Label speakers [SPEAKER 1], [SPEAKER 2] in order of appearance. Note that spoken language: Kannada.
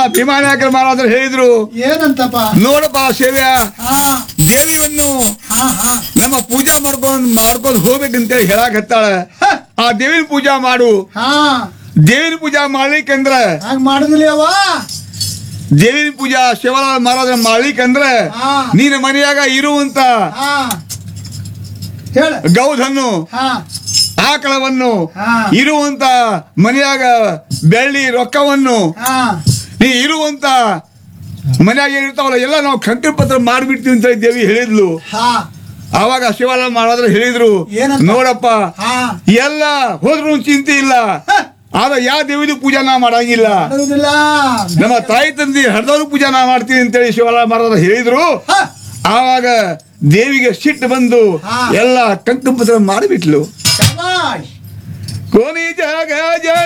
[SPEAKER 1] ಭೀಮಾನಾಯಕರ ಮಹಾರಾಜರು ಹೇಳಿದ್ರು
[SPEAKER 2] ಏನಂತಪ್ಪ
[SPEAKER 1] ನೋಡಪ್ಪ ಸೇವ್ಯ
[SPEAKER 2] ಹಾ
[SPEAKER 1] ದೇವಿಯನ್ನು
[SPEAKER 2] ಹಾ ಹಾ
[SPEAKER 1] ನಮ್ಮ ಪೂಜಾ ಮಾಡ್ಕೊಂಡ್ ಮಾಡ್ಕೊಂಡ್ ಹೋಗ್ಬೇಕಂತೇಳಿ ಹೇಳಾಕತ್ತಾಳ
[SPEAKER 2] ಹ,
[SPEAKER 1] ಆ ದೇವಿನ ಪೂಜಾ ಮಾಡು
[SPEAKER 2] ಹಾ
[SPEAKER 1] ದೇವಿನ ಪೂಜಾ ಮಾಡ್ಲಿಕ್ಕಂದ್ರ
[SPEAKER 2] ಹಾಗ ಮಾಡುದಿಲ್ಲ ಅವ
[SPEAKER 1] ದೇವಿನ ಪೂಜಾ ಶಿವಲಾಲ್ ಮಹಾರಾಜನ ಮಾಡ್ಲಿಕ್ಕಂದ್ರ
[SPEAKER 2] ಹಾ.
[SPEAKER 1] ನೀನ ಮನೆಯಾಗ ಇರುವಂತ
[SPEAKER 2] ಹಾ ಹೇಳ
[SPEAKER 1] ಗೌಧನ್ನು
[SPEAKER 2] ಹಾ
[SPEAKER 1] ಆಕಳವನ್ನು
[SPEAKER 2] ಹಾ.
[SPEAKER 1] ಇರುವಂತ ಮನೆಯಾಗ ಬೆಳ್ಳಿ ರೊಕ್ಕವನ್ನು
[SPEAKER 2] ಹಾ
[SPEAKER 1] ನೀ ಇರುವಂತ ಮನ್ಯಾಗ ಏನಿರ್ತಾವಲ್ಲ ಎಲ್ಲ ನಾವು ಕಂಕಣ ಪತ್ರ ಮಾಡಿಬಿಡ್ತೀವಿ ಅಂತ ದೇವಿ ಹೇಳಿದ್ಲು
[SPEAKER 2] ಹಾ
[SPEAKER 1] ಆವಾಗ ಶಿವಲಾಲ್ ಮಹಾರಾಜರು ಹೇಳಿದ್ರು
[SPEAKER 2] ಏನಂತ?
[SPEAKER 1] ನೋಡಪ್ಪ
[SPEAKER 2] ಹಾ
[SPEAKER 1] ಎಲ್ಲ ಹೋದ್ರು ಚಿಂತೆ ಇಲ್ಲ
[SPEAKER 2] ಹ,
[SPEAKER 1] ಆದ್ರೆ ಯಾವ ದೇವಿದು ಪೂಜಾ ನಾ ಮಾಡಂಗಿಲ್ಲ
[SPEAKER 2] ಮಾಡುದಿಲ್ಲ
[SPEAKER 1] ನಮ್ಮ ತಾಯಿ ತಂದೆ ಹರಿದವ್ರು ಪೂಜಾ ನಾ ಮಾಡ್ತೀವಿ ಅಂತೇಳಿ ಶಿವಲಾಲ್ ಮಹಾರಾಜರು ಹೇಳಿದ್ರು
[SPEAKER 2] ಹ,
[SPEAKER 1] ಆವಾಗ ದೇವಿಗೆ ಸಿಟ್ಟು ಬಂದು
[SPEAKER 2] ಹಾ.
[SPEAKER 1] ಎಲ್ಲ ಕಂಕಣ ಪತ್ರ ಮಾಡಿಬಿಟ್ಲು
[SPEAKER 2] ಶಬಾಷ್
[SPEAKER 1] ಕೋನಿ ಜಾಗ